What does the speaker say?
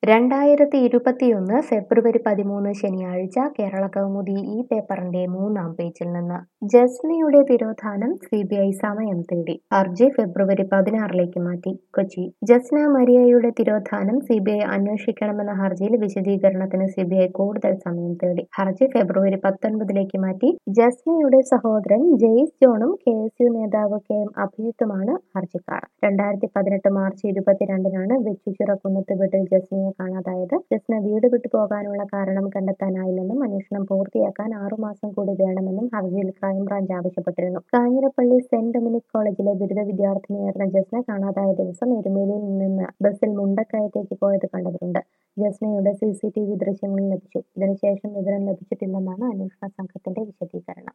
രണ്ടായിരത്തി ഇരുപത്തിയൊന്ന് ഫെബ്രുവരി പതിമൂന്ന് ശനിയാഴ്ച കേരള കൗമുദി ഈ പേപ്പറിന്റെ മൂന്നാം പേജിൽ നിന്ന് ജസ്നയുടെ തിരോധാനം സി ബി ഐ സമയം തേടി ഹർജി ഫെബ്രുവരി പതിനാറിലേക്ക് മാറ്റി കൊച്ചി ജസ്ന മരിയയുടെ തിരോധാനം സി ബി ഐ അന്വേഷിക്കണമെന്ന ഹർജിയിൽ വിശദീകരണത്തിന് സി ബി ഐ കൂടുതൽ സമയം തേടി ഹർജി ഫെബ്രുവരി പത്തൊൻപതിലേക്ക് മാറ്റി ജസ്നയുടെ സഹോദരൻ ജെയ്സ് ജോണും കെ എസ് യു നേതാവ് കെ എം അഭിജിത്തുമാണ് ഹർജിക്കാർ രണ്ടായിരത്തി പതിനെട്ട് മാർച്ച് ഇരുപത്തിരണ്ടിനാണ് വെച്ചുചിറക്കുന്നത്ത് വീട്ടിൽ ജസ്നയെ കാണാതായത് ജസ്ന വീട് വിട്ടു പോകാനുള്ള കാരണം കണ്ടെത്താനായില്ലെന്നും അന്വേഷണം പൂർത്തിയാക്കാൻ ആറുമാസം കൂടി വേണമെന്നും ഹർജിയിൽ ക്രൈംബ്രാഞ്ച് ആവശ്യപ്പെട്ടിരുന്നു കാഞ്ഞിരപ്പള്ളി സെന്റ് ഡൊമിനിക് കോളേജിലെ ബിരുദ വിദ്യാർത്ഥിനിയായിരുന്ന ജസ്ന കാണാതായ ദിവസം എരുമേലിയിൽ നിന്ന് ബസ്സിൽ മുണ്ടക്കയത്തേക്ക് പോയത് കണ്ടവരുണ്ട് ജസ്നയുടെ സി സി ടി വി ദൃശ്യങ്ങൾ ലഭിച്ചു ഇതിനുശേഷം വിവരം ലഭിച്ചിട്ടില്ലെന്നാണ് അന്വേഷണ സംഘത്തിന്റെ വിശദീകരണം